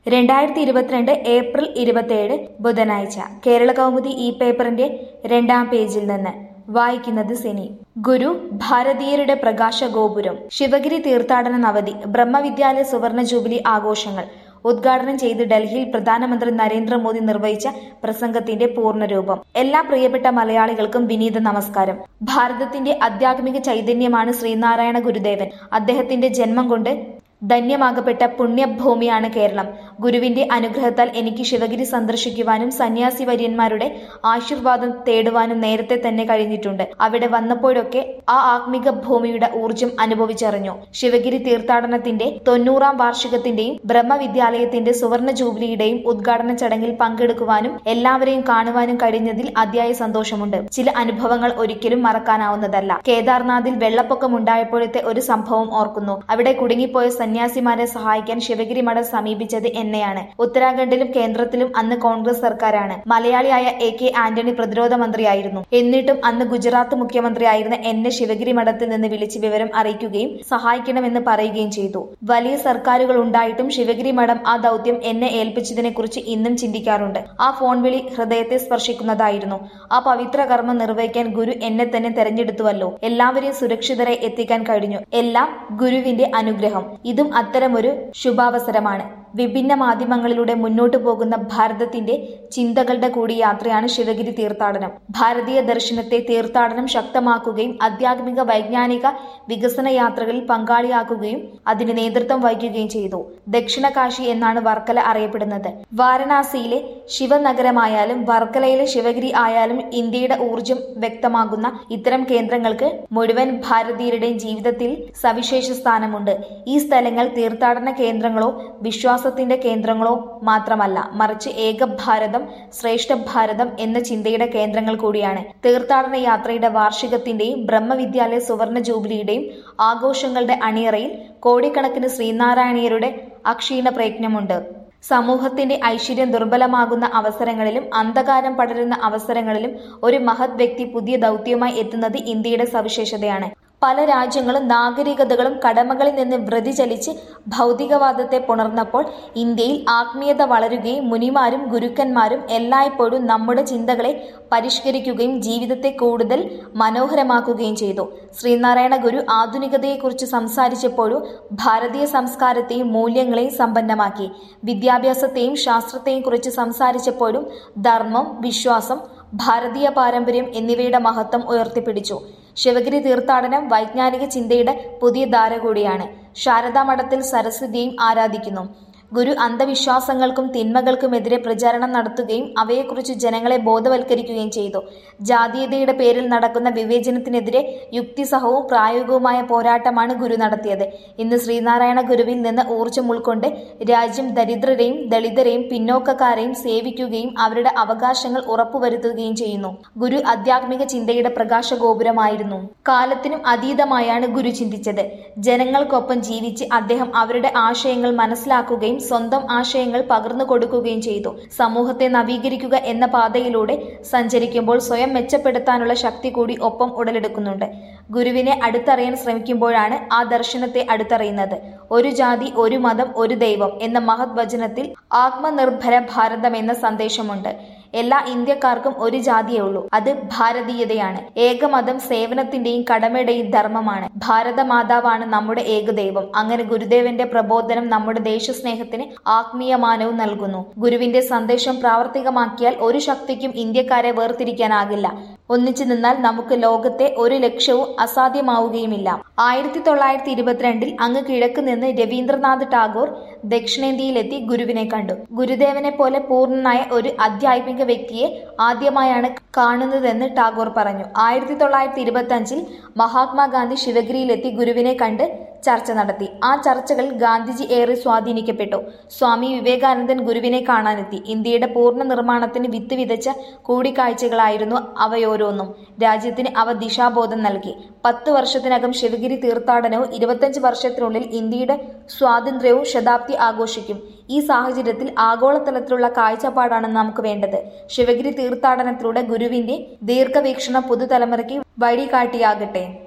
രണ്ടായിരത്തി ഇരുപത്തിരണ്ട് ഏപ്രിൽ ഇരുപത്തിയേഴ് ബുധനാഴ്ച കേരള കൗമുദി ഈ പേപ്പറിന്റെ രണ്ടാം പേജിൽ നിന്ന് വായിക്കുന്നത് സിനി ഗുരു ഭാരതീയരുടെ പ്രകാശ ഗോപുരം ശിവഗിരി തീർത്ഥാടന നവതി ബ്രഹ്മവിദ്യാലയ സുവർണ ജൂബിലി ആഘോഷങ്ങൾ ഉദ്ഘാടനം ചെയ്ത് ഡൽഹിയിൽ പ്രധാനമന്ത്രി നരേന്ദ്രമോദി നിർവഹിച്ച പ്രസംഗത്തിന്റെ പൂർണ്ണരൂപം എല്ലാ പ്രിയപ്പെട്ട മലയാളികൾക്കും വിനീത നമസ്കാരം ഭാരതത്തിന്റെ ആധ്യാത്മിക ചൈതന്യമാണ് ശ്രീനാരായണ ഗുരുദേവൻ അദ്ദേഹത്തിന്റെ ജന്മം കൊണ്ട് ധന്യമാകപ്പെട്ട പുണ്യഭൂമിയാണ് കേരളം ഗുരുവിന്റെ അനുഗ്രഹത്താൽ എനിക്ക് ശിവഗിരി സന്ദർശിക്കുവാനും സന്യാസി വര്യന്മാരുടെ ആശീർവാദം തേടുവാനും നേരത്തെ തന്നെ കഴിഞ്ഞിട്ടുണ്ട് അവിടെ വന്നപ്പോഴൊക്കെ ആ ആത്മിക ഭൂമിയുടെ ഊർജം അനുഭവിച്ചറിഞ്ഞു ശിവഗിരി തീർത്ഥാടനത്തിന്റെ തൊണ്ണൂറാം വാർഷികത്തിന്റെയും ബ്രഹ്മവിദ്യാലയത്തിന്റെ സുവർണ ജൂബിലിയുടെയും ഉദ്ഘാടന ചടങ്ങിൽ പങ്കെടുക്കുവാനും എല്ലാവരെയും കാണുവാനും കഴിഞ്ഞതിൽ അതിയായ സന്തോഷമുണ്ട് ചില അനുഭവങ്ങൾ ഒരിക്കലും മറക്കാനാവുന്നതല്ല കേദാർനാഥിൽ വെള്ളപ്പൊക്കമുണ്ടായപ്പോഴത്തെ ഒരു സംഭവം ഓർക്കുന്നു അവിടെ കുടുങ്ങിപ്പോയ സന്യാസിമാരെ സഹായിക്കാൻ ശിവഗിരി മഠം സമീപിച്ചത് എന്നെയാണ് ഉത്തരാഖണ്ഡിലും കേന്ദ്രത്തിലും അന്ന് കോൺഗ്രസ് സർക്കാരാണ് മലയാളിയായ എ കെ ആന്റണി പ്രതിരോധ മന്ത്രിയായിരുന്നു എന്നിട്ടും അന്ന് ഗുജറാത്ത് മുഖ്യമന്ത്രിയായിരുന്ന എന്നെ ശിവഗിരി മഠത്തിൽ നിന്ന് വിളിച്ച് വിവരം അറിയിക്കുകയും സഹായിക്കണമെന്ന് പറയുകയും ചെയ്തു വലിയ സർക്കാരുകൾ ഉണ്ടായിട്ടും ശിവഗിരി മഠം ആ ദൗത്യം എന്നെ ഏൽപ്പിച്ചതിനെ കുറിച്ച് ഇന്നും ചിന്തിക്കാറുണ്ട് ആ ഫോൺ വിളി ഹൃദയത്തെ സ്പർശിക്കുന്നതായിരുന്നു ആ പവിത്ര കർമ്മം നിർവഹിക്കാൻ ഗുരു എന്നെ തന്നെ തെരഞ്ഞെടുത്തുവല്ലോ എല്ലാവരെയും സുരക്ഷിതരെ എത്തിക്കാൻ കഴിഞ്ഞു എല്ലാം ഗുരുവിന്റെ അനുഗ്രഹം ഇതും അത്തരമൊരു ശുഭാവസരമാണ് വിഭിന്ന മാധ്യമങ്ങളിലൂടെ മുന്നോട്ടു പോകുന്ന ഭാരതത്തിന്റെ ചിന്തകളുടെ കൂടി യാത്രയാണ് ശിവഗിരി തീർത്ഥാടനം ഭാരതീയ ദർശനത്തെ തീർത്ഥാടനം ശക്തമാക്കുകയും ആധ്യാത്മിക വൈജ്ഞാനിക വികസന യാത്രകളിൽ പങ്കാളിയാക്കുകയും അതിന് നേതൃത്വം വഹിക്കുകയും ചെയ്തു ദക്ഷിണ കാശി എന്നാണ് വർക്കല അറിയപ്പെടുന്നത് വാരണാസിയിലെ ശിവനഗരമായാലും വർക്കലയിലെ ശിവഗിരി ആയാലും ഇന്ത്യയുടെ ഊർജം വ്യക്തമാകുന്ന ഇത്തരം കേന്ദ്രങ്ങൾക്ക് മുഴുവൻ ഭാരതീയരുടെയും ജീവിതത്തിൽ സവിശേഷ സ്ഥാനമുണ്ട് ഈ സ്ഥലങ്ങൾ തീർത്ഥാടന കേന്ദ്രങ്ങളോ വിശ്വാസത്തിന്റെ കേന്ദ്രങ്ങളോ മാത്രമല്ല മറിച്ച് ഏക ഭാരതം ശ്രേഷ്ഠ ഭാരതം എന്ന ചിന്തയുടെ കേന്ദ്രങ്ങൾ കൂടിയാണ് തീർത്ഥാടന യാത്രയുടെ വാർഷികത്തിന്റെയും ബ്രഹ്മവിദ്യാലയ സുവർണ ജൂബിലിയുടെയും ആഘോഷങ്ങളുടെ അണിയറയിൽ കോടിക്കണക്കിന് ശ്രീനാരായണീയരുടെ അക്ഷീണ പ്രയത്നമുണ്ട് സമൂഹത്തിന്റെ ഐശ്വര്യം ദുർബലമാകുന്ന അവസരങ്ങളിലും അന്ധകാരം പടരുന്ന അവസരങ്ങളിലും ഒരു മഹത് വ്യക്തി പുതിയ ദൗത്യവുമായി എത്തുന്നത് ഇന്ത്യയുടെ സവിശേഷതയാണ് പല രാജ്യങ്ങളും നാഗരികതകളും കടമകളിൽ നിന്ന് വ്യതിചലിച്ച് ഭൗതികവാദത്തെ പുണർന്നപ്പോൾ ഇന്ത്യയിൽ ആത്മീയത വളരുകയും മുനിമാരും ഗുരുക്കന്മാരും എല്ലായ്പ്പോഴും നമ്മുടെ ചിന്തകളെ പരിഷ്കരിക്കുകയും ജീവിതത്തെ കൂടുതൽ മനോഹരമാക്കുകയും ചെയ്തു ശ്രീനാരായണ ഗുരു ആധുനികതയെക്കുറിച്ച് സംസാരിച്ചപ്പോഴും ഭാരതീയ സംസ്കാരത്തെയും മൂല്യങ്ങളെയും സമ്പന്നമാക്കി വിദ്യാഭ്യാസത്തെയും ശാസ്ത്രത്തെയും കുറിച്ച് സംസാരിച്ചപ്പോഴും ധർമ്മം വിശ്വാസം ഭാരതീയ പാരമ്പര്യം എന്നിവയുടെ മഹത്വം ഉയർത്തിപ്പിടിച്ചു ശിവഗിരി തീർത്ഥാടനം വൈജ്ഞാനിക ചിന്തയുടെ പുതിയ ധാര കൂടിയാണ് ശാരദാ മഠത്തിൽ സരസ്വതിയെയും ആരാധിക്കുന്നു ഗുരു അന്ധവിശ്വാസങ്ങൾക്കും തിന്മകൾക്കുമെതിരെ പ്രചാരണം നടത്തുകയും അവയെക്കുറിച്ച് ജനങ്ങളെ ബോധവൽക്കരിക്കുകയും ചെയ്തു ജാതീയതയുടെ പേരിൽ നടക്കുന്ന വിവേചനത്തിനെതിരെ യുക്തിസഹവും പ്രായോഗികവുമായ പോരാട്ടമാണ് ഗുരു നടത്തിയത് ഇന്ന് ശ്രീനാരായണ ഗുരുവിൽ നിന്ന് ഊർജ്ജം ഉൾക്കൊണ്ട് രാജ്യം ദരിദ്രരെയും ദളിതരെയും പിന്നോക്കക്കാരെയും സേവിക്കുകയും അവരുടെ അവകാശങ്ങൾ ഉറപ്പുവരുത്തുകയും ചെയ്യുന്നു ഗുരു ആധ്യാത്മിക ചിന്തയുടെ പ്രകാശ ഗോപുരമായിരുന്നു കാലത്തിനും അതീതമായാണ് ഗുരു ചിന്തിച്ചത് ജനങ്ങൾക്കൊപ്പം ജീവിച്ച് അദ്ദേഹം അവരുടെ ആശയങ്ങൾ മനസ്സിലാക്കുകയും സ്വന്തം ആശയങ്ങൾ പകർന്നു കൊടുക്കുകയും ചെയ്തു സമൂഹത്തെ നവീകരിക്കുക എന്ന പാതയിലൂടെ സഞ്ചരിക്കുമ്പോൾ സ്വയം മെച്ചപ്പെടുത്താനുള്ള ശക്തി കൂടി ഒപ്പം ഉടലെടുക്കുന്നുണ്ട് ഗുരുവിനെ അടുത്തറിയാൻ ശ്രമിക്കുമ്പോഴാണ് ആ ദർശനത്തെ അടുത്തറിയുന്നത് ഒരു ജാതി ഒരു മതം ഒരു ദൈവം എന്ന മഹത് വചനത്തിൽ ആത്മനിർഭര ഭാരതം എന്ന സന്ദേശമുണ്ട് എല്ലാ ഇന്ത്യക്കാർക്കും ഒരു ജാതിയേ ഉള്ളൂ അത് ഭാരതീയതയാണ് ഏകമതം സേവനത്തിന്റെയും കടമയുടെയും ധർമ്മമാണ് ഭാരതമാതാവാണ് നമ്മുടെ ഏകദൈവം അങ്ങനെ ഗുരുദേവന്റെ പ്രബോധനം നമ്മുടെ ദേശസ്നേഹത്തിന് ആത്മീയമാനവും നൽകുന്നു ഗുരുവിന്റെ സന്ദേശം പ്രാവർത്തികമാക്കിയാൽ ഒരു ശക്തിക്കും ഇന്ത്യക്കാരെ വേർതിരിക്കാനാകില്ല ഒന്നിച്ചു നിന്നാൽ നമുക്ക് ലോകത്തെ ഒരു ലക്ഷ്യവും അസാധ്യമാവുകയുമില്ല ആയിരത്തി തൊള്ളായിരത്തി ഇരുപത്തിരണ്ടിൽ അങ്ങ് കിഴക്ക് നിന്ന് രവീന്ദ്രനാഥ് ടാഗോർ ദക്ഷിണേന്ത്യയിലെത്തി ഗുരുവിനെ കണ്ടു ഗുരുദേവനെ പോലെ പൂർണ്ണനായ ഒരു ആധ്യാത്മിക വ്യക്തിയെ ആദ്യമായാണ് കാണുന്നതെന്ന് ടാഗോർ പറഞ്ഞു ആയിരത്തി തൊള്ളായിരത്തി ഇരുപത്തി അഞ്ചിൽ മഹാത്മാഗാന്ധി ശിവഗിരിയിലെത്തി ഗുരുവിനെ കണ്ട് ചർച്ച നടത്തി ആ ചർച്ചകളിൽ ഗാന്ധിജി ഏറെ സ്വാധീനിക്കപ്പെട്ടു സ്വാമി വിവേകാനന്ദൻ ഗുരുവിനെ കാണാനെത്തി ഇന്ത്യയുടെ പൂർണ്ണ നിർമ്മാണത്തിന് വിത്ത് വിതച്ച കൂടിക്കാഴ്ചകളായിരുന്നു അവയോരോന്നും രാജ്യത്തിന് അവ ദിശാബോധം നൽകി പത്ത് വർഷത്തിനകം ശിവഗിരി തീർത്ഥാടനവും ഇരുപത്തഞ്ച് വർഷത്തിനുള്ളിൽ ഇന്ത്യയുടെ സ്വാതന്ത്ര്യവും ശതാബ്ദി ആഘോഷിക്കും ഈ സാഹചര്യത്തിൽ ആഗോളതലത്തിലുള്ള കാഴ്ചപ്പാടാണ് നമുക്ക് വേണ്ടത് ശിവഗിരി തീർത്ഥാടനത്തിലൂടെ ഗുരുവിന്റെ ദീർഘവീക്ഷണം പുതുതലമുറയ്ക്ക് വഴികാട്ടിയാകട്ടെ